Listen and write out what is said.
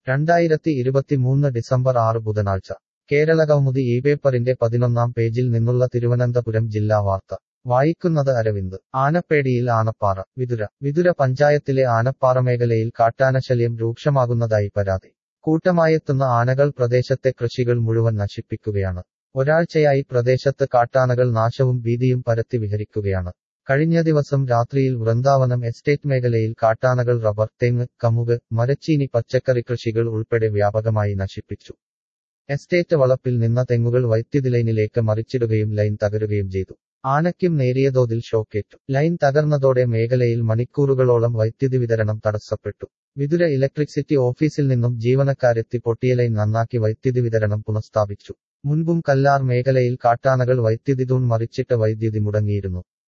രണ്ടായിരത്തി ഇരുപത്തിമൂന്ന് ഡിസംബർ ആറ് ബുധനാഴ്ച കേരള കൗമുദി ഈ പേപ്പറിന്റെ പതിനൊന്നാം പേജിൽ നിന്നുള്ള തിരുവനന്തപുരം ജില്ലാ വാർത്ത വായിക്കുന്നത് അരവിന്ദ് ആനപ്പേടിയിൽ ആനപ്പാറ വിതുര വിതുര പഞ്ചായത്തിലെ ആനപ്പാറ മേഖലയിൽ കാട്ടാനശല്യം രൂക്ഷമാകുന്നതായി പരാതി കൂട്ടമായെത്തുന്ന ആനകൾ പ്രദേശത്തെ കൃഷികൾ മുഴുവൻ നശിപ്പിക്കുകയാണ് ഒരാഴ്ചയായി പ്രദേശത്ത് കാട്ടാനകൾ നാശവും ഭീതിയും പരത്തി വിഹരിക്കുകയാണ് കഴിഞ്ഞ ദിവസം രാത്രിയിൽ വൃന്ദാവനം എസ്റ്റേറ്റ് മേഖലയിൽ കാട്ടാനകൾ റബ്ബർ തെങ്ങ് കമുക് മരച്ചീനി പച്ചക്കറി കൃഷികൾ ഉൾപ്പെടെ വ്യാപകമായി നശിപ്പിച്ചു എസ്റ്റേറ്റ് വളപ്പിൽ നിന്ന തെങ്ങുകൾ വൈദ്യുതി ലൈനിലേക്ക് മറിച്ചിടുകയും ലൈൻ തകരുകയും ചെയ്തു ആനയ്ക്കും നേരിയ തോതിൽ ഷോക്കേറ്റു ലൈൻ തകർന്നതോടെ മേഖലയിൽ മണിക്കൂറുകളോളം വൈദ്യുതി വിതരണം തടസ്സപ്പെട്ടു വിതുര ഇലക്ട്രിസിറ്റി ഓഫീസിൽ നിന്നും ജീവനക്കാരെത്തി പൊട്ടിയ ലൈൻ നന്നാക്കി വൈദ്യുതി വിതരണം പുനഃസ്ഥാപിച്ചു മുൻപും കല്ലാർ മേഖലയിൽ കാട്ടാനകൾ വൈദ്യുതി തൂൺ മറിച്ചിട്ട് വൈദ്യുതി മുടങ്ങിയിരുന്നു